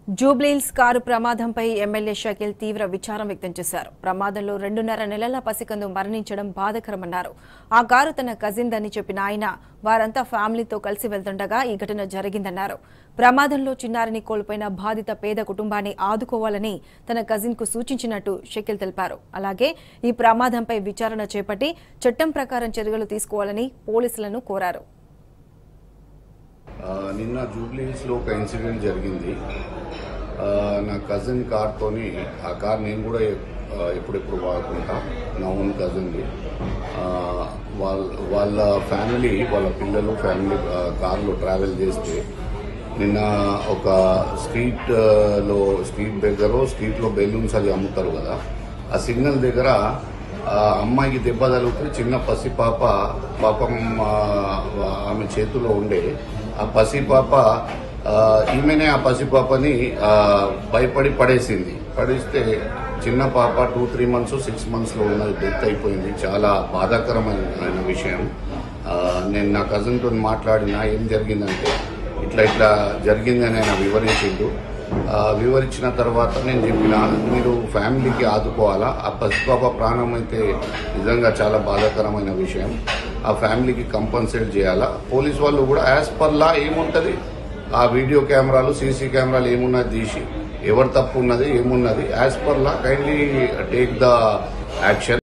Jubilee Hills car ప్రమాదంపై MLA Shakeel తీవ్ర విచారం వ్యక్తం చేశారు ప్రమాదంలో రెండున్నర నెలల పసికందు మరణించడం బాధకరమన్నారు ఆ కారు తన కజిన్దని చెప్పిన ఆయన వారంతా ఫ్యామిలీతో కలిసి వెళ్తుండగా ఈ ఘటన జరిగిందన్నారు ప్రమాదంలో చిన్నారిని కోల్పోయిన బాధిత పేద కుటుంబాన్ని ఆదుకోవాలని తన కజిన్ కు సూచించినట్టు షకీల్ తెలిపారు అలాగే ఈ ప్రమాదంపై విచారణ చేపట్టి చట్టం ప్రకారం చర్యలు తీసుకోవాలని పోలీసులను కోరారు ఆ, నిన్న జూబ్లీహిల్స్లో ఒక ఇన్సిడెంట్ జరిగింది ఆ, నా కజిన్ కార్తోని ఆ కార్ నేను కూడా ఆ, ఎప్పుడెప్పుడు వాడుకుంటా నా ఓన్ కజిన్ది వాళ్ళ వాళ్ళ ఫ్యామిలీ వాళ్ళ పిల్లలు ఫ్యామిలీ ఆ, కార్లో ట్రావెల్ చేస్తే నిన్న ఒక స్ట్రీట్ ఆ, లో స్ట్రీట్ దగ్గర స్ట్రీట్లో బెలూన్స్ అది అమ్ముతారు కదా ఆ సిగ్నల్ దగ్గర ఆ అమ్మాయికి దెబ్బ తగిలితే చిన్న పసి పాప పాపం ఆ, ఆమె చేతిలో ఉండే ఆ పసి పాప ఆ, ఈమెనే ఆ పసి పాపని ఆ, భయపడి పడేసింది పడేస్తే చిన్న పాప టూ త్రీ మంత్స్ సిక్స్ మంత్స్లో ఉన్నది డెత్ అయిపోయింది చాలా బాధాకరమైన విషయం ఆ, నేను నా కజిన్తో మాట్లాడినా ఏం జరిగిందంటే ఇట్లా ఇట్లా జరిగిందని ఆయన వివరించిండు ఆ, వివరించిన తర్వాత నేను చెప్పిన మీరు ఫ్యామిలీకి ఆదుకోవాలా ఆ పసిపాప ప్రాణం అయితే నిజంగా చాలా బాధాకరమైన విషయం ఆ ఫ్యామిలీకి కంపన్సేట్ చేయాలా పోలీస్ వాళ్ళు కూడా యాజ్ పర్ లా ఏముంటుంది ఆ వీడియో కెమెరాలు సీసీ కెమెరాలు ఏమున్నది తీసి ఎవరు తప్పు ఉన్నది ఏమున్నది as per law kindly take the action